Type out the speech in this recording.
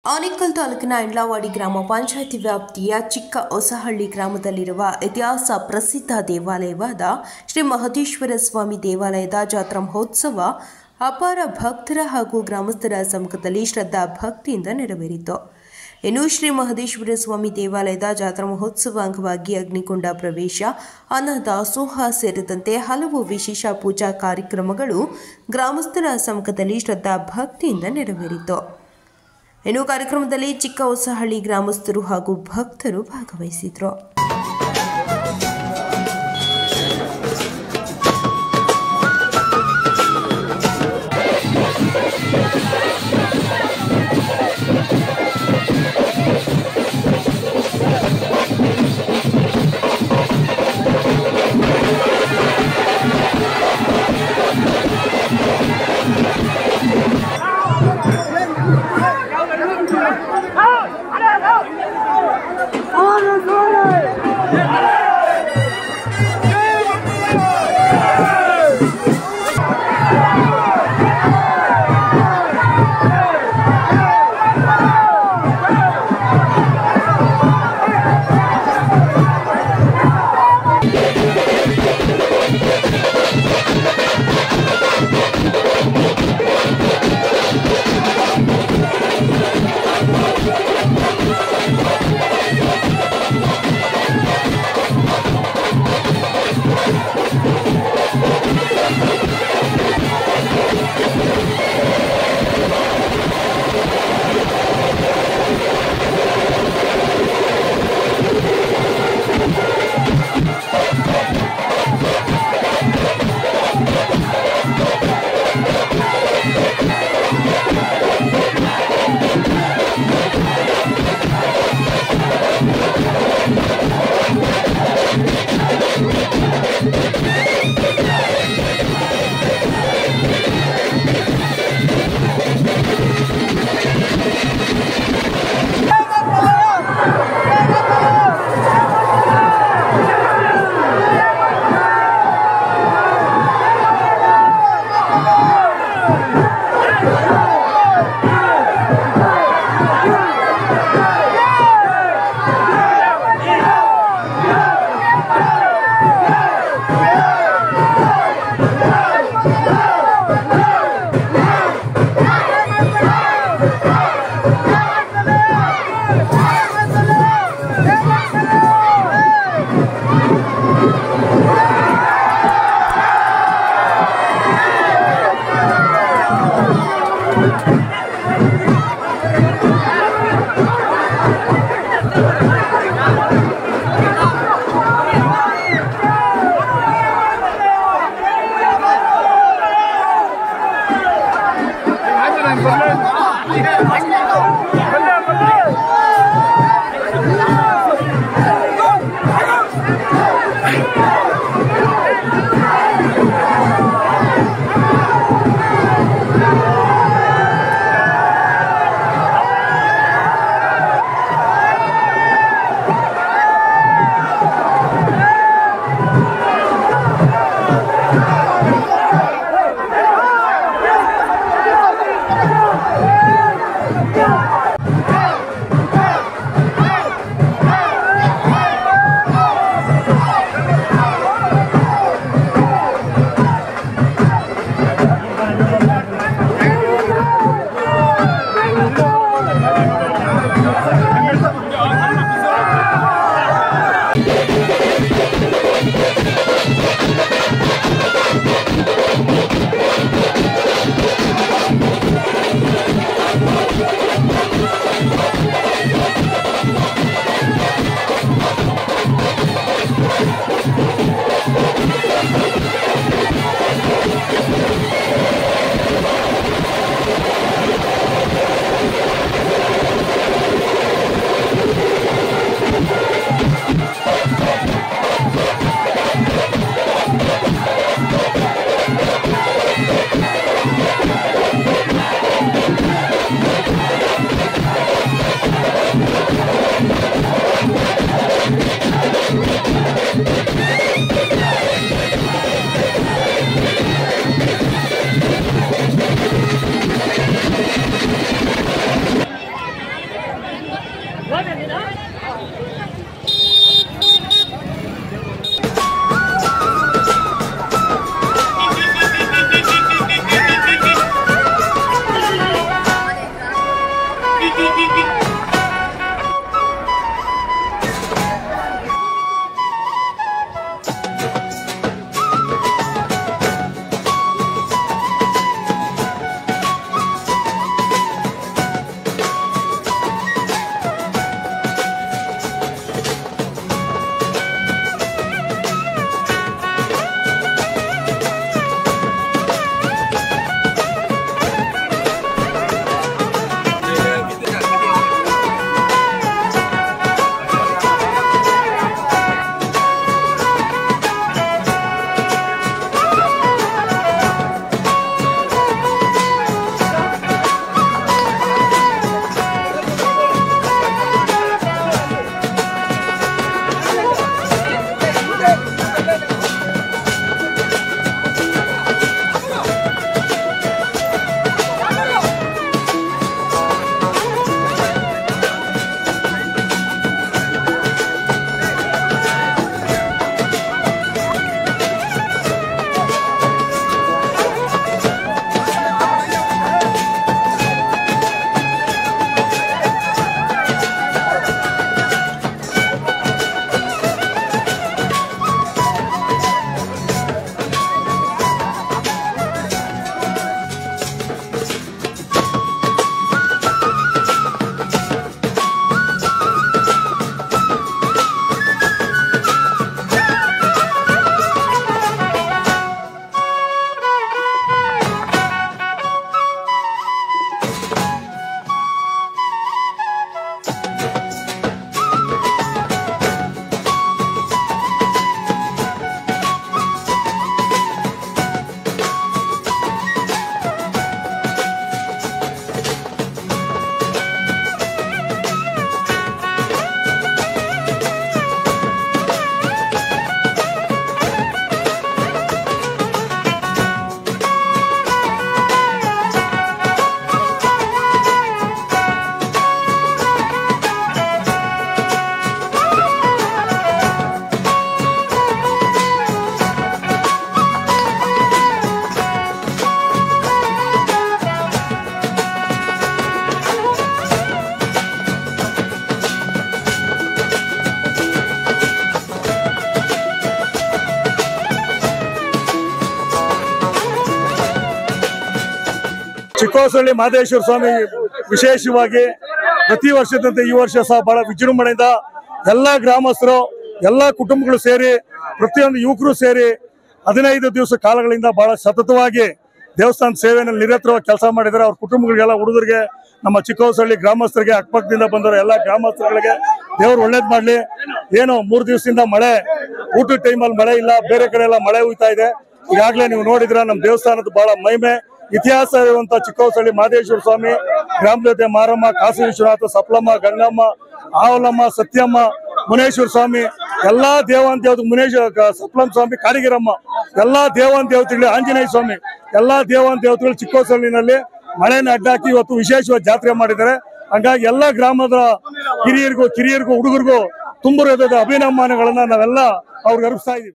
ಆನೇಕಲ್ ತಾಲೂಕಿನ ಇಂಡ್ಲವಾಡಿ ಗ್ರಾಮ ಪಂಚಾಯಿತಿ ವ್ಯಾಪ್ತಿಯ ಚಿಕ್ಕ ಹೊಸಹಳ್ಳಿ ಗ್ರಾಮದಲ್ಲಿರುವ ಇತಿಹಾಸ ಪ್ರಸಿದ್ಧ ದೇವಾಲಯವಾದ ಶ್ರೀ ಮಹದೇಶ್ವರ ಸ್ವಾಮಿ ದೇವಾಲಯದ ಜಾತ್ರಾ ಮಹೋತ್ಸವ ಅಪಾರ ಭಕ್ತರ ಹಾಗೂ ಗ್ರಾಮಸ್ಥರ ಸಮ್ಮುಖದಲ್ಲಿ ಶ್ರದ್ಧಾ ಭಕ್ತಿಯಿಂದ ನೆರವೇರಿತು ಇನ್ನು ಶ್ರೀ ಮಹದೇಶ್ವರ ಸ್ವಾಮಿ ದೇವಾಲಯದ ಜಾತ್ರಾ ಮಹೋತ್ಸವ ಅಂಗವಾಗಿ ಅಗ್ನಿಕೊಂಡ ಪ್ರವೇಶ ಅನ್ನದಾಸೋಹ ಸೇರಿದಂತೆ ಹಲವು ವಿಶೇಷ ಪೂಜಾ ಕಾರ್ಯಕ್ರಮಗಳು ಗ್ರಾಮಸ್ಥರ ಸಮ್ಮುಖದಲ್ಲಿ ಶ್ರದ್ಧಾ ಭಕ್ತಿಯಿಂದ ನೆರವೇರಿತು ಇನ್ನು ಕಾರ್ಯಕ್ರಮದಲ್ಲಿ ಚಿಕ್ಕ ಹೊಸಹಳ್ಳಿ ಗ್ರಾಮಸ್ಥರು ಹಾಗೂ ಭಕ್ತರು ಭಾಗವಹಿಸಿದ್ರು ಚಿಕ್ಕೋಸಳ್ಳಿ ಮಹದೇಶ್ವರ ಸ್ವಾಮಿ ವಿಶೇಷವಾಗಿ ಪ್ರತಿ ವರ್ಷದಂತೆ ಈ ವರ್ಷ ಸಹ ಬಹಳ ವಿಜೃಂಭಣೆಯಿಂದ ಎಲ್ಲಾ ಗ್ರಾಮಸ್ಥರು ಎಲ್ಲಾ ಕುಟುಂಬಗಳು ಸೇರಿ ಪ್ರತಿಯೊಂದು ಯುವಕರು ಸೇರಿ ಹದಿನೈದು ದಿವಸ ಕಾಲಗಳಿಂದ ಬಹಳ ಸತತವಾಗಿ ದೇವಸ್ಥಾನ ಸೇವೆಯಲ್ಲಿ ನಿರತವಾಗಿ ಕೆಲಸ ಮಾಡಿದ್ದಾರೆ ಅವ್ರ ಕುಟುಂಬಗಳಿಗೆಲ್ಲ ಹುಡುಗರಿಗೆ ನಮ್ಮ ಚಿಕ್ಕೋಸಳ್ಳಿ ಗ್ರಾಮಸ್ಥರಿಗೆ ಅಕ್ಕಪಕ್ಕದಿಂದ ಬಂದವರು ಎಲ್ಲ ಗ್ರಾಮಸ್ಥರುಗಳಿಗೆ ದೇವ್ರು ಒಳ್ಳೇದ್ ಮಾಡ್ಲಿ ಏನು ಮೂರು ದಿವಸದಿಂದ ಮಳೆ ಊಟದ ಟೈಮಲ್ಲಿ ಮಳೆ ಇಲ್ಲ ಬೇರೆ ಕಡೆ ಎಲ್ಲ ಮಳೆ ಹುಯ್ತಾ ಇದೆ ಈಗಾಗಲೇ ನೀವು ನೋಡಿದ್ರ ನಮ್ಮ ದೇವಸ್ಥಾನದ ಬಹಳ ಮಹಿಮೆ ಇತಿಹಾಸ ಇರುವಂತ ಚಿಕ್ಕೋಸಳ್ಳಿ ಮಹದೇಶ್ವರ ಸ್ವಾಮಿ ಗ್ರಾಮದೇವತೆ ಮಾರಮ್ಮ ಕಾಶಿ ವಿಶ್ವನಾಥ ಸಪ್ಲಮ್ಮ ಗಂಗಮ್ಮ ಆವಲಮ್ಮ ಸತ್ಯಮ್ಮ ಮುನೇಶ್ವರ ಸ್ವಾಮಿ ಎಲ್ಲಾ ದೇವಾನ್ ದೇವತೆ ಮುನೇಶ್ವರ ಕ- ಸಪ್ಲಮ್ಮ ಸ್ವಾಮಿ ಕಾರಿಗಿರಮ್ಮ ಎಲ್ಲಾ ದೇವಾನ್ ದೇವತೆಗಳು ಆಂಜನೇಯ ಸ್ವಾಮಿ ಎಲ್ಲಾ ದೇವಾನ್ ದೇವತೆಗಳು ಚಿಕ್ಕೋಸಳ್ಳಿನಲ್ಲಿ ಮಳೆನ ಅಡ್ಡಾಕಿ ಇವತ್ತು ವಿಶೇಷವಾಗಿ ಜಾತ್ರೆ ಮಾಡಿದ್ದಾರೆ ಹಂಗಾಗಿ ಎಲ್ಲಾ ಗ್ರಾಮದ ಹಿರಿಯರಿಗೂ ಕಿರಿಯರಿಗೂ ಹುಡುಗರಿಗೂ ತುಂಬ ಹೃದಯದ ಅಭಿನಂದನೆಗಳನ್ನ ನಾವೆಲ್ಲ ಅವ್ರಿಗೆ ಅರ್ಪಿಸ್ತಾ ಇದೀವಿ